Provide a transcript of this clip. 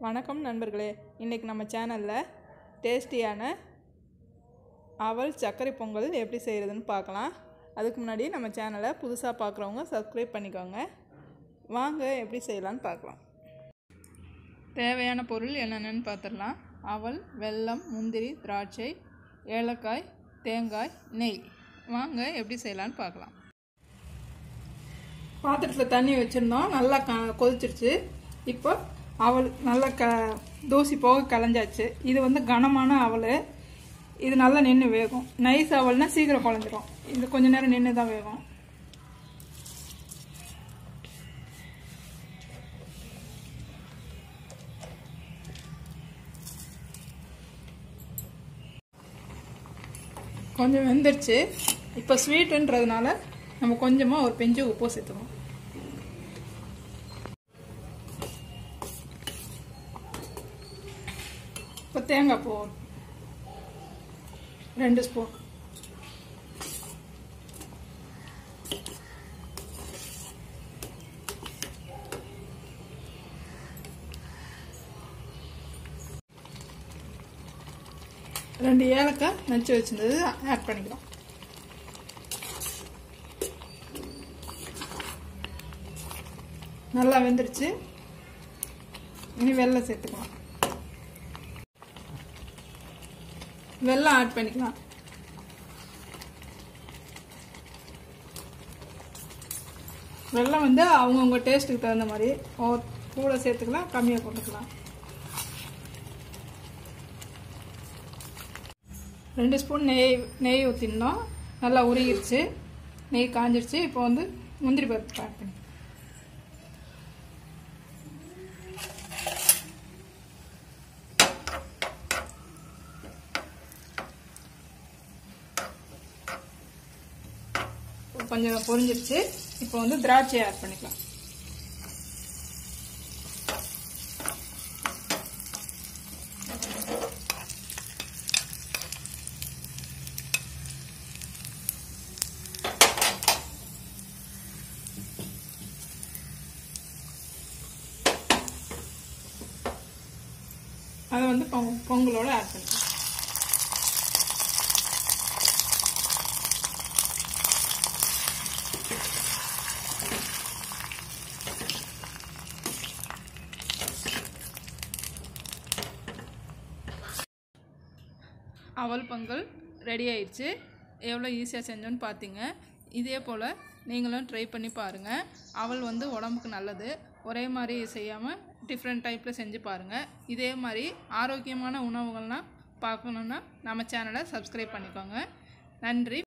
வணக்கம் நண்பர்களே இன்றைக்கி நம்ம சேனலில் டேஸ்டியான அவல் சர்க்கரை பொங்கல் எப்படி செய்கிறதுன்னு பார்க்கலாம் அதுக்கு முன்னாடி நம்ம சேனலை புதுசாக பார்க்குறவங்க சப்ஸ்கிரைப் பண்ணிக்கோங்க வாங்க எப்படி செய்யலான்னு பார்க்கலாம் தேவையான பொருள் என்னென்னு பார்த்துடலாம் அவல் வெல்லம் முந்திரி திராட்சை ஏலக்காய் தேங்காய் நெய் வாங்க எப்படி செய்யலான்னு பார்க்கலாம் பாத்திரத்தில் தண்ணி வச்சுருந்தோம் நல்லா க கொதிச்சிருச்சு இப்போ அவல் நல்லா க தூசி போக கலைஞ்சாச்சு இது வந்து கனமான அவல் இது நல்லா நின்று வேகும் நைஸ் அவல்னா சீக்கிரம் குழஞ்சிரும் இது கொஞ்ச நேரம் நின்று தான் வேகும் கொஞ்சம் வெந்துருச்சு இப்போ ஸ்வீட்டுன்றதுனால நம்ம கொஞ்சமாக ஒரு பெஞ்சு உப்பு சேர்த்துக்கணும் இப்போ தேங்காய் பூ ரெண்டு ஸ்பூன் ரெண்டு ஏலக்காய் நச்சு வச்சிருந்தது ஆட் பண்ணிக்கலாம் நல்லா வெந்துருச்சு இனி வெள்ளம் சேர்த்துக்கலாம் வெல்லம் ஆட் பண்ணிக்கலாம் வெல்லம் வந்து அவங்கவுங்க டேஸ்ட்டுக்கு தகுந்த மாதிரி கூட சேர்த்துக்கலாம் கம்மியாக போட்டுக்கலாம் ரெண்டு ஸ்பூன் நெய் நெய் ஊற்றினோம் நல்லா உருகிருச்சு நெய் காஞ்சிருச்சு இப்போ வந்து முந்திரி பருப்பு ஆட் பண்ணி கொஞ்சம் பொரிஞ்சிருச்சு இப்போ வந்து திராட்சையை ஆட் பண்ணிக்கலாம் அதை வந்து பொங்கலோட ஆட் பண்ணிக்கலாம் அவல் பொங்கல் ரெடி ஆயிடுச்சு எவ்வளோ ஈஸியாக செஞ்சோன்னு பார்த்தீங்க இதே போல் நீங்களும் ட்ரை பண்ணி பாருங்கள் அவல் வந்து உடம்புக்கு நல்லது ஒரே மாதிரி செய்யாமல் டிஃப்ரெண்ட் டைப்பில் செஞ்சு பாருங்கள் இதே மாதிரி ஆரோக்கியமான உணவுகள்லாம் பார்க்கணுன்னா நம்ம சேனலை சப்ஸ்கிரைப் பண்ணிக்கோங்க நன்றி